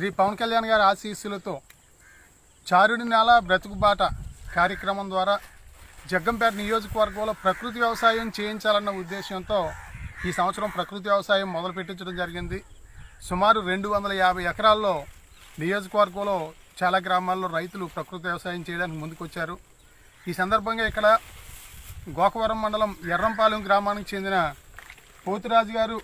శ్రీ పవన్ కళ్యాణ్ గారి ఆశీస్సులతో చారుడి నేల బ్రతుకుబాట కార్యక్రమం ద్వారా జగ్గంపేట నియోజకవర్గంలో ప్రకృతి వ్యవసాయం చేయించాలన్న ఉద్దేశంతో ఈ సంవత్సరం ప్రకృతి వ్యవసాయం మొదలు పెట్టించడం జరిగింది సుమారు రెండు వందల యాభై ఎకరాల్లో నియోజకవర్గంలో చాలా గ్రామాల్లో రైతులు ప్రకృతి వ్యవసాయం చేయడానికి ముందుకొచ్చారు ఈ సందర్భంగా ఇక్కడ గోకవరం మండలం ఎర్రంపాలెం గ్రామానికి చెందిన పోతురాజు గారు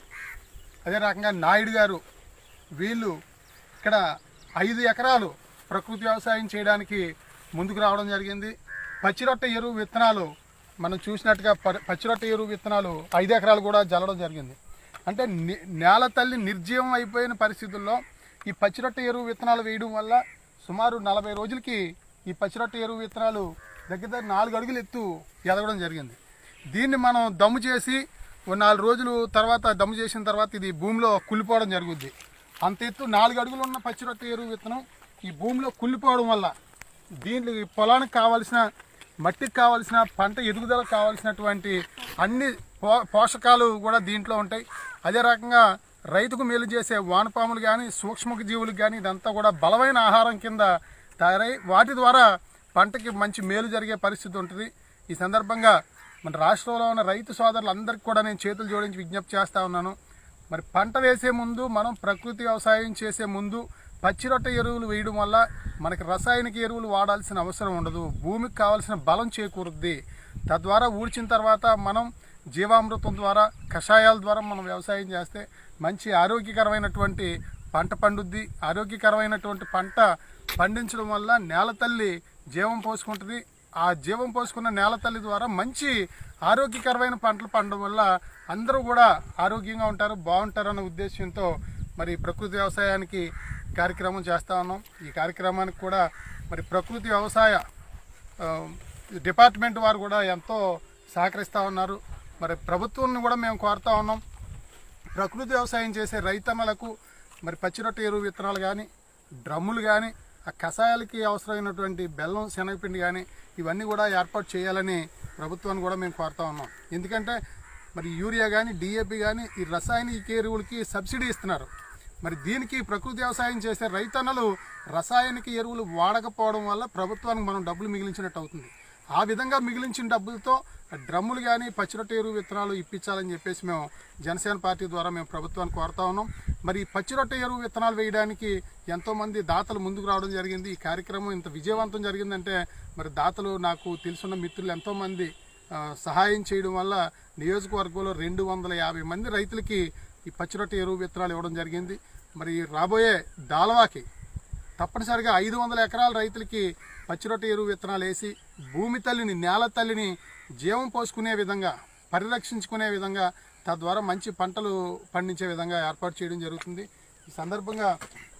అదే రకంగా నాయుడు గారు వీళ్ళు ఇక్కడ ఐదు ఎకరాలు ప్రకృతి వ్యవసాయం చేయడానికి ముందుకు రావడం జరిగింది పచ్చిరొట్ట ఎరువు విత్తనాలు మనం చూసినట్టుగా ప- పచ్చిరొట్ట ఎరువు విత్తనాలు ఐదు ఎకరాలు కూడా జల్లడం జరిగింది అంటే ని- నేల తల్లి నిర్జీవం అయిపోయిన పరిస్థితుల్లో ఈ పచ్చిరొట్ట ఎరువు విత్తనాలు వేయడం వల్ల సుమారు నలభై రోజులకి ఈ పచ్చిరొట్ట ఎరువు విత్తనాలు దగ్గర దగ్గర నాలుగు అడుగులు ఎత్తు ఎదగడం జరిగింది దీన్ని మనం దమ్ము చేసి ఓ నాలుగు రోజులు తర్వాత దమ్ము చేసిన తర్వాత ఇది భూమిలో కుళ్ళిపోవడం జరుగుద్ది అంత ఎత్తు నాలుగు అడుగులు ఉన్న పచ్చిరొట్ట ఎరువు విత్తనం ఈ భూమిలో కుళ్ళిపోవడం వల్ల దీంట్లో ఈ పొలానికి కావాల్సిన మట్టికి కావాల్సిన పంట ఎదుగుదలకు కావాల్సినటువంటి అన్ని పో పోషకాలు కూడా దీంట్లో ఉంటాయి అదే రకంగా రైతుకు మేలు చేసే వానపాములు కానీ సూక్ష్మ జీవులకు కానీ ఇదంతా కూడా బలమైన ఆహారం కింద తయారై వాటి ద్వారా పంటకి మంచి మేలు జరిగే పరిస్థితి ఉంటుంది ఈ సందర్భంగా మన రాష్ట్రంలో ఉన్న రైతు సోదరులందరికీ కూడా నేను చేతులు జోడించి విజ్ఞప్తి చేస్తా ఉన్నాను మరి పంట వేసే ముందు మనం ప్రకృతి వ్యవసాయం చేసే ముందు పచ్చిరొట్ట ఎరువులు వేయడం వల్ల మనకి రసాయనిక ఎరువులు వాడాల్సిన అవసరం ఉండదు భూమికి కావాల్సిన బలం చేకూరుద్ది తద్వారా ఊడ్చిన తర్వాత మనం జీవామృతం ద్వారా కషాయాల ద్వారా మనం వ్యవసాయం చేస్తే మంచి ఆరోగ్యకరమైనటువంటి పంట పండుద్ది ఆరోగ్యకరమైనటువంటి పంట పండించడం వల్ల నేల తల్లి జీవం పోసుకుంటుంది ఆ జీవం పోసుకున్న నేల తల్లి ద్వారా మంచి ఆరోగ్యకరమైన పంటలు పండడం వల్ల అందరూ కూడా ఆరోగ్యంగా ఉంటారు బాగుంటారు అన్న ఉద్దేశంతో మరి ప్రకృతి వ్యవసాయానికి కార్యక్రమం చేస్తా ఉన్నాం ఈ కార్యక్రమానికి కూడా మరి ప్రకృతి వ్యవసాయ ఆ, డిపార్ట్మెంట్ వారు కూడా ఎంతో సహకరిస్తూ ఉన్నారు మరి ప్రభుత్వాన్ని కూడా మేము కోరుతా ఉన్నాం ప్రకృతి వ్యవసాయం చేసే రైతన్నలకు మరి పచ్చిరొట్ట ఎరువు విత్తనాలు కానీ డ్రమ్ములు కానీ ఆ కషాయాలకి అవసరమైనటువంటి బెల్లం శనగపిండి కానీ ఇవన్నీ కూడా ఏర్పాటు చేయాలని ప్రభుత్వాన్ని కూడా మేము కోరుతా ఉన్నాం ఎందుకంటే మరి యూరియా కానీ డిఏపి కానీ ఈ రసాయనిక ఎరువులకి సబ్సిడీ ఇస్తున్నారు మరి దీనికి ప్రకృతి వ్యవసాయం చేసే రైతన్నలు రసాయనిక ఎరువులు వాడకపోవడం వల్ల ప్రభుత్వానికి మనం డబ్బులు మిగిలించినట్టు అవుతుంది ఆ విధంగా మిగిలించిన డబ్బులతో డ్రమ్ములు కానీ పచ్చిరొట్ట ఎరువు విత్తనాలు ఇప్పించాలని చెప్పేసి మేము జనసేన పార్టీ ద్వారా మేము ప్రభుత్వాన్ని కోరుతా ఉన్నాం మరి ఈ పచ్చిరొట్ట ఎరువు విత్తనాలు వేయడానికి ఎంతోమంది దాతలు ముందుకు రావడం జరిగింది ఈ కార్యక్రమం ఇంత విజయవంతం జరిగిందంటే మరి దాతలు నాకు తెలుసున్న మిత్రులు ఎంతోమంది ఆ, సహాయం చేయడం వల్ల నియోజకవర్గంలో రెండు వందల యాభై మంది రైతులకి ఈ పచ్చిరొట్ట ఎరువు విత్తనాలు ఇవ్వడం జరిగింది మరి రాబోయే దాలవాకి తప్పనిసరిగా ఐదు వందల ఎకరాల రైతులకి పచ్చిరొట్ట ఎరువు విత్తనాలు వేసి భూమి తల్లిని నేల తల్లిని జీవం పోసుకునే విధంగా పరిరక్షించుకునే విధంగా తద్వారా మంచి పంటలు పండించే విధంగా ఏర్పాటు చేయడం జరుగుతుంది ఈ సందర్భంగా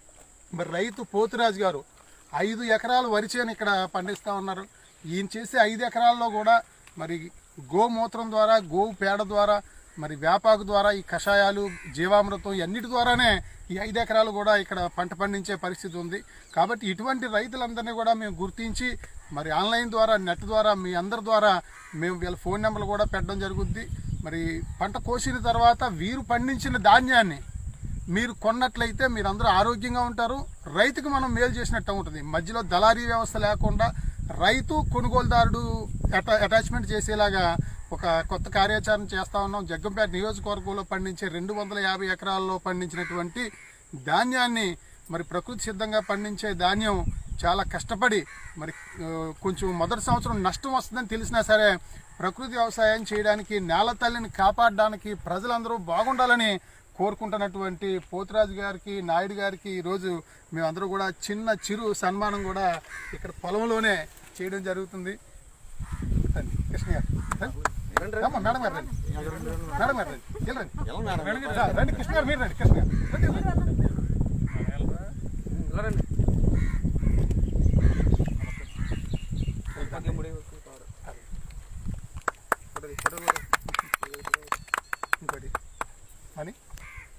మరి రైతు పోతురాజు గారు ఐదు ఎకరాలు వరి చేను ఇక్కడ పండిస్తూ ఉన్నారు ఈయన చేసే ఐదు ఎకరాల్లో కూడా మరి గోమూత్రం ద్వారా గోవు పేడ ద్వారా మరి వేపాకు ద్వారా ఈ కషాయాలు జీవామృతం ఇవన్నిటి ద్వారానే ఈ ఐదు ఎకరాలు కూడా ఇక్కడ పంట పండించే పరిస్థితి ఉంది కాబట్టి ఇటువంటి రైతులందరినీ కూడా మేము గుర్తించి మరి ఆన్లైన్ ద్వారా నెట్ ద్వారా మీ అందరి ద్వారా మేము వీళ్ళ ఫోన్ నెంబర్లు కూడా పెట్టడం జరుగుద్ది మరి పంట కోసిన తర్వాత వీరు పండించిన ధాన్యాన్ని మీరు కొన్నట్లయితే మీరు అందరూ ఆరోగ్యంగా ఉంటారు రైతుకు మనం మేలు చేసినట్టు ఉంటుంది మధ్యలో దళారీ వ్యవస్థ లేకుండా రైతు కొనుగోలుదారుడు అటా అటాచ్మెంట్ చేసేలాగా ఒక కొత్త కార్యాచరణ చేస్తా ఉన్నాం జగ్గంపేట నియోజకవర్గంలో పండించే రెండు వందల యాభై ఎకరాల్లో పండించినటువంటి ధాన్యాన్ని మరి ప్రకృతి సిద్ధంగా పండించే ధాన్యం చాలా కష్టపడి మరి ఆ, కొంచెం మొదటి సంవత్సరం నష్టం వస్తుందని తెలిసినా సరే ప్రకృతి వ్యవసాయం చేయడానికి నేల తల్లిని కాపాడడానికి ప్రజలందరూ బాగుండాలని కోరుకుంటున్నటువంటి పోతురాజు గారికి నాయుడు గారికి ఈరోజు మేమందరూ కూడా చిన్న చిరు సన్మానం కూడా ఇక్కడ పొలంలోనే చేయడం జరుగుతుంది రండి, కృష్ణ గారు రండి. రమ్మా, మేడం గారు రండి మేడం గారు రండి వెళ్ళండి రండి కృష్ణ గారు మీరు రండి కృష్ణ గారు రండి, రండి.